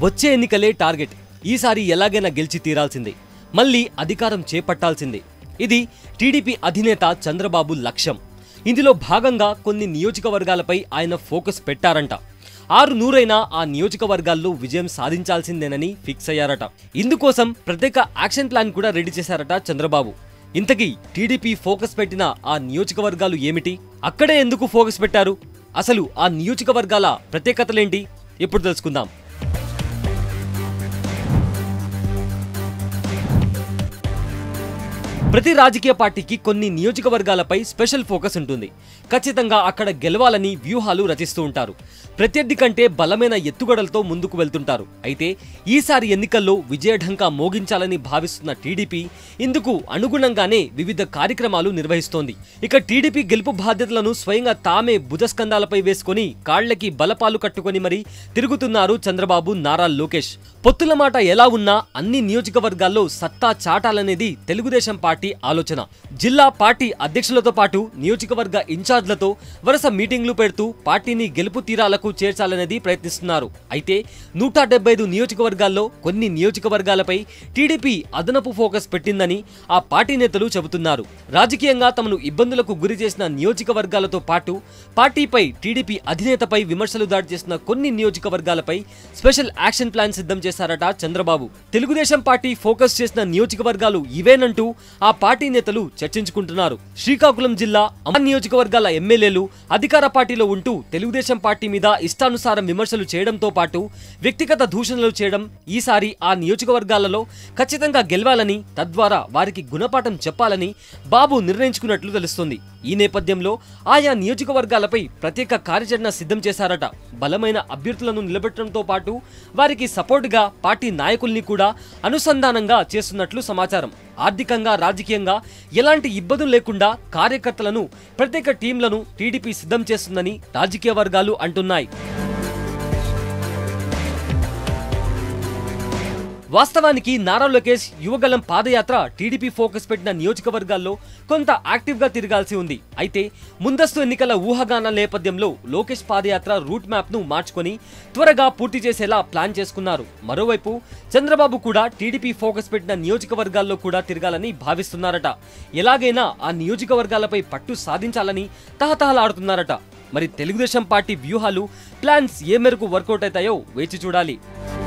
వచ్చే ఎన్నికలే టార్గెట్ ఈసారి ఎలాగైనా గెలిచి తీరాల్సిందే మళ్ళీ అధికారం చేపట్టాల్సిందే ఇది టీడీపీ అధినేత చంద్రబాబు లక్ష్యం ఇందులో భాగంగా కొన్ని నియోజకవర్గాలపై ఆయన ఫోకస్ పెట్టారంట ఆరు నూరైనా ఆ నియోజకవర్గాల్లో విజయం సాధించాల్సిందేనని ఫిక్స్ అయ్యారట ఇందుకోసం ప్రత్యేక యాక్షన్ ప్లాన్ కూడా రెడీ చేశారట చంద్రబాబు ఇంతకీ టీడీపీ ఫోకస్ పెట్టిన ఆ నియోజకవర్గాలు ఏమిటి అక్కడే ఎందుకు ఫోకస్ పెట్టారు అసలు ఆ నియోజకవర్గాల ప్రత్యేకతలేంటి ఇప్పుడు తెలుసుకుందాం ప్రతి రాజకీయ పార్టీకి కొన్ని నియోజకవర్గాలపై స్పెషల్ ఫోకస్ ఉంటుంది ఖచ్చితంగా అక్కడ గెలవాలని వ్యూహాలు రచిస్తూ ఉంటారు ప్రత్యర్థి కంటే బలమైన ఎత్తుగడలతో ముందుకు వెళ్తుంటారు అయితే ఈసారి ఎన్నికల్లో విజయఢంకా మోగించాలని భావిస్తున్న టీడీపీ ఇందుకు అనుగుణంగానే వివిధ కార్యక్రమాలు నిర్వహిస్తోంది ఇక టీడీపీ గెలుపు బాధ్యతలను స్వయంగా తామే భుజస్కంధాలపై వేసుకొని కాళ్లకి బలపాలు కట్టుకొని మరీ తిరుగుతున్నారు చంద్రబాబు నారా లోకేష్ పొత్తుల మాట ఎలా ఉన్నా అన్ని నియోజకవర్గాల్లో సత్తా చాటాలనేది తెలుగుదేశం పార్టీ ఆలోచన జిల్లా పార్టీ అధ్యక్షులతో పాటు నియోజకవర్గ ఇన్ఛార్జ్లతో వరుస మీటింగ్లు పెడుతూ పార్టీని గెలుపు తీరాలకు చేర్చాలనేది ప్రయత్నిస్తున్నారు అయితే నూట డెబ్బై ఐదు నియోజకవర్గాల్లో కొన్ని నియోజకవర్గాలపై టీడీపీ అదనపు ఫోకస్ పెట్టిందని ఆ పార్టీ నేతలు చెబుతున్నారు రాజకీయంగా తమను ఇబ్బందులకు గురి చేసిన నియోజకవర్గాలతో పాటు పార్టీపై టీడీపీ అధినేతపై విమర్శలు దాడి చేసిన కొన్ని నియోజకవర్గాలపై స్పెషల్ యాక్షన్ ప్లాన్ సిద్ధం చేశారట చంద్రబాబు తెలుగుదేశం పార్టీ ఫోకస్ చేసిన నియోజకవర్గాలు ఇవేనంటూ ఆ పార్టీ నేతలు చర్చించుకుంటున్నారు శ్రీకాకుళం జిల్లా అమ్మ నియోజకవర్గాల ఎమ్మెల్యేలు అధికార పార్టీలో ఉంటూ తెలుగుదేశం పార్టీ మీద ఇష్టానుసారం విమర్శలు చేయడంతో పాటు వ్యక్తిగత దూషణలు చేయడం ఈసారి ఆ నియోజకవర్గాలలో ఖచ్చితంగా గెలవాలని తద్వారా వారికి గుణపాఠం చెప్పాలని బాబు నిర్ణయించుకున్నట్లు తెలుస్తుంది ఈ నేపథ్యంలో ఆయా నియోజకవర్గాలపై ప్రత్యేక కార్యాచరణ సిద్ధం చేశారట బలమైన అభ్యర్థులను నిలబెట్టడంతో పాటు వారికి సపోర్టుగా పార్టీ నాయకుల్ని కూడా అనుసంధానంగా చేస్తున్నట్లు సమాచారం ఆర్థికంగా రాజకీయంగా ఎలాంటి ఇబ్బందులు లేకుండా కార్యకర్తలను ప్రత్యేక టీంలను టీడీపీ సిద్ధం చేస్తుందని రాజకీయ వర్గాలు అంటున్నాయి వాస్తవానికి నారా లోకేష్ యువగలం పాదయాత్ర టీడీపీ ఫోకస్ పెట్టిన నియోజకవర్గాల్లో కొంత యాక్టివ్ గా తిరగాల్సి ఉంది అయితే ముందస్తు ఎన్నికల ఊహాగానాల నేపథ్యంలో లోకేష్ పాదయాత్ర రూట్ మ్యాప్ ను మార్చుకొని త్వరగా పూర్తి చేసేలా ప్లాన్ చేసుకున్నారు మరోవైపు చంద్రబాబు కూడా టీడీపీ ఫోకస్ పెట్టిన నియోజకవర్గాల్లో కూడా తిరగాలని భావిస్తున్నారట ఎలాగైనా ఆ నియోజకవర్గాలపై పట్టు సాధించాలని తహతహలాడుతున్నారట మరి తెలుగుదేశం పార్టీ వ్యూహాలు ప్లాన్స్ ఏ మేరకు వర్కౌట్ అవుతాయో వేచి చూడాలి